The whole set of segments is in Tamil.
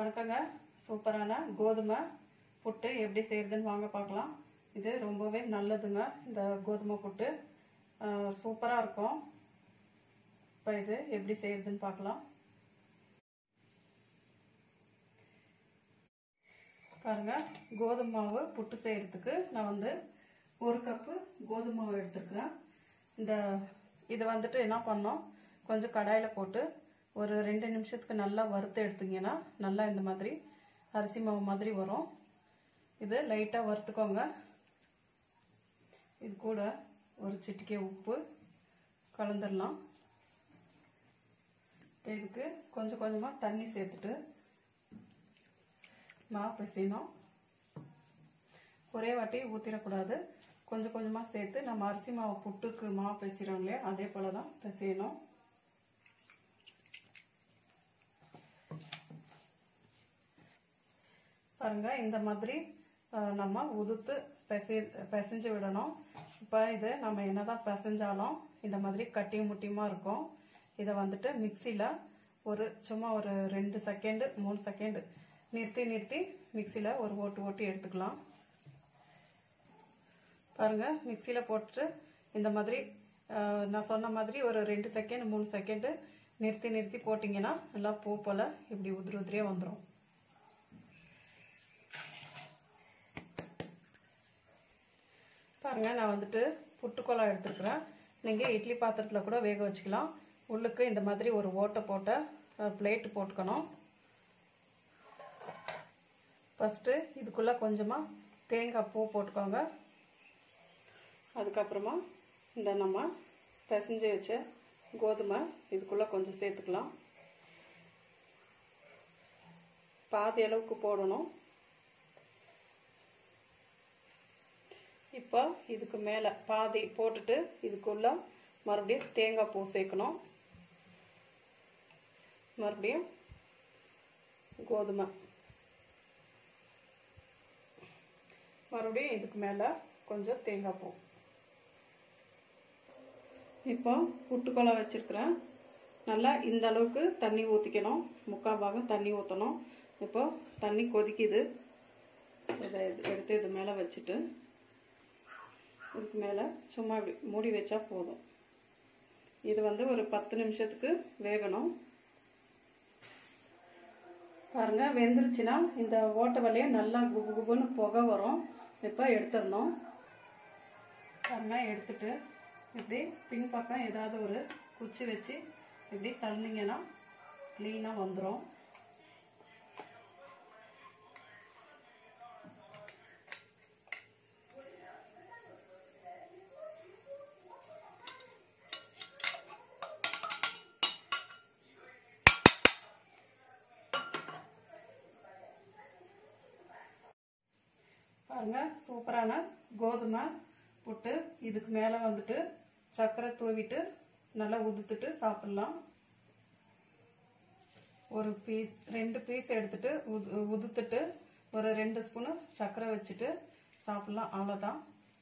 வணக்கங்க சூப்பரான கோதுமை புட்டு எப்படி செய்கிறதுன்னு வாங்க பார்க்கலாம் இது ரொம்பவே நல்லதுங்க இந்த கோதுமை புட்டு சூப்பராக இருக்கும் இப்போ இது எப்படி செய்கிறதுன்னு பார்க்கலாம் பாருங்க கோதுமை மாவு புட்டு செய்கிறதுக்கு நான் வந்து ஒரு கப்பு கோதுமை மாவு எடுத்துருக்கிறேன் இந்த இதை வந்துட்டு என்ன பண்ணோம் கொஞ்சம் கடாயில் போட்டு ஒரு ரெண்டு நிமிஷத்துக்கு நல்லா வறுத்து எடுத்தீங்கன்னா நல்லா இந்த மாதிரி அரிசி மாவு மாதிரி வரும் இது லைட்டாக வறுத்துக்கோங்க இது கூட ஒரு சிட்டிக்கை உப்பு கலந்துடலாம் இதுக்கு கொஞ்சம் கொஞ்சமாக தண்ணி சேர்த்துட்டு மாவு பிசையணும் ஒரே வாட்டி ஊற்றிடக்கூடாது கொஞ்சம் கொஞ்சமாக சேர்த்து நம்ம அரிசி மாவு புட்டுக்கு மாவு பிசைகிறோம் இல்லையா அதே போல் தான் பிசையணும் பாருங்கள் இந்த மாதிரி நம்ம உதுத்து பிசை பிசைஞ்சு விடணும் இப்போ இது நம்ம என்ன தான் பிசைஞ்சாலும் இந்த மாதிரி கட்டியும் முட்டியுமாக இருக்கும் இதை வந்துட்டு மிக்சியில் ஒரு சும்மா ஒரு ரெண்டு செகண்டு மூணு செகண்டு நிறுத்தி நிறுத்தி மிக்சியில் ஒரு ஓட்டு ஓட்டி எடுத்துக்கலாம் பாருங்கள் மிக்சியில் போட்டுட்டு இந்த மாதிரி நான் சொன்ன மாதிரி ஒரு ரெண்டு செகண்ட் மூணு செகண்டு நிறுத்தி நிறுத்தி போட்டிங்கன்னா நல்லா பூ போல் இப்படி உதிரி உதிரியாக வந்துடும் பாருங்கள் நான் வந்துட்டு புட்டுக்கோலா எடுத்துருக்குறேன் நீங்கள் இட்லி பாத்திரத்தில் கூட வேக வச்சுக்கலாம் உள்ளுக்கு இந்த மாதிரி ஒரு ஓட்டை போட்ட பிளேட்டு போட்டுக்கணும் ஃபஸ்ட்டு இதுக்குள்ளே கொஞ்சமாக தேங்காய் பூ போட்டுக்கோங்க அதுக்கப்புறமா இந்த நம்ம பிசைஞ்சு வச்ச கோதுமை இதுக்குள்ளே கொஞ்சம் சேர்த்துக்கலாம் பாதி அளவுக்கு போடணும் இப்போ இதுக்கு மேலே பாதி போட்டுட்டு இதுக்குள்ளே மறுபடியும் தேங்காய் பூ சேர்க்கணும் மறுபடியும் கோதுமை மறுபடியும் இதுக்கு மேலே கொஞ்சம் தேங்காய் பூ இப்போ புட்டுக்கொலை வச்சுருக்கிறேன் நல்லா இந்த அளவுக்கு தண்ணி ஊற்றிக்கணும் முக்கால் பாகம் தண்ணி ஊற்றணும் இப்போ தண்ணி கொதிக்குது இதை எடுத்து இது மேலே வச்சுட்டு இதுக்கு மேலே சும்மா இப்படி மூடி வச்சா போதும் இது வந்து ஒரு பத்து நிமிஷத்துக்கு வேகணும் பாருங்கள் வெந்துருச்சுன்னா இந்த ஓட்டை வழியாக நல்லா குபு குபுன்னு புகை வரும் இப்போ எடுத்துடணும் பாருங்கள் எடுத்துட்டு இப்படி பின்பக்கம் ஏதாவது ஒரு குச்சி வச்சு இப்படி தள்ளிங்கன்னா க்ளீனாக வந்துடும் பாருங்க சூப்பரான கோதுமை புட்டு இதுக்கு மேலே வந்துட்டு சர்க்கரை தூவிட்டு நல்லா உதுத்துட்டு சாப்பிட்லாம் ஒரு பீஸ் ரெண்டு பீஸ் எடுத்துட்டு உது உதுத்துட்டு ஒரு ரெண்டு ஸ்பூனு சர்க்கரை வச்சுட்டு சாப்பிட்லாம் அவ்வளோதான்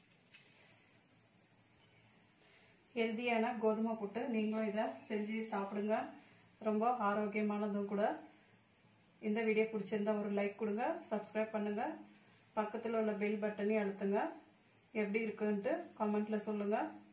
ஹெல்த்தியான கோதுமை புட்டு நீங்களும் இதை செஞ்சு சாப்பிடுங்க ரொம்ப ஆரோக்கியமானதும் கூட இந்த வீடியோ பிடிச்சிருந்தா ஒரு லைக் கொடுங்க சப்ஸ்கிரைப் பண்ணுங்கள் பக்கத்தில் உள்ள பெல் பட்டனையும் அழுத்துங்க எப்படி இருக்குன்ட்டு கமெண்ட்டில் சொல்லுங்கள்